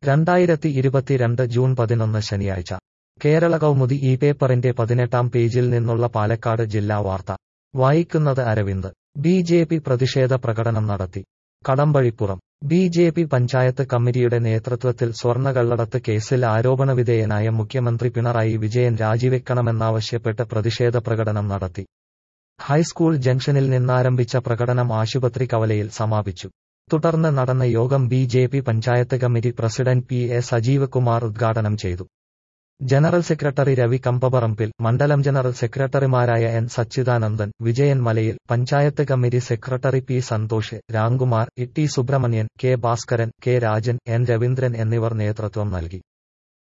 രണ്ടായിരത്തി ഇരുപത്തിരണ്ട് ജൂൺ പതിനൊന്ന് ശനിയാഴ്ച കേരള കൗമുദി ഈ പേപ്പറിന്റെ പതിനെട്ടാം പേജിൽ നിന്നുള്ള പാലക്കാട് ജില്ലാ വാർത്ത വായിക്കുന്നത് അരവിന്ദ് ബി ജെ പി പ്രതിഷേധ പ്രകടനം നടത്തി Kadampazhipuram B J P panchayat കമ്മിറ്റിയുടെ നേതൃത്വത്തിൽ സ്വർണ്ണകള്ളടത്ത് കേസിൽ ആരോപണവിധേയനായ മുഖ്യമന്ത്രി പിണറായി വിജയൻ രാജിവെക്കണമെന്നാവശ്യപ്പെട്ട് പ്രതിഷേധ പ്രകടനം നടത്തി ഹൈസ്കൂൾ ജംഗ്ഷനിൽ നിന്നാരംഭിച്ച പ്രകടനം ആശുപത്രി കവലയിൽ സമാപിച്ചു തുടർന്ന് നടന്ന യോഗം B J P panchayat committee president P A Sajeev Kumar ഉദ്ഘാടനം ചെയ്തു ജനറൽ സെക്രട്ടറി രവി കമ്പപറമ്പിൽ മണ്ഡലം ജനറൽ സെക്രട്ടറിമാരായ N Sachidanandan Vijayan Malayil panchayat committee secretary P Santhosh Ramkumar E T Subramanian K Bhaskaran K Rajan N Raveendran എന്നിവർ നേതൃത്വം നൽകി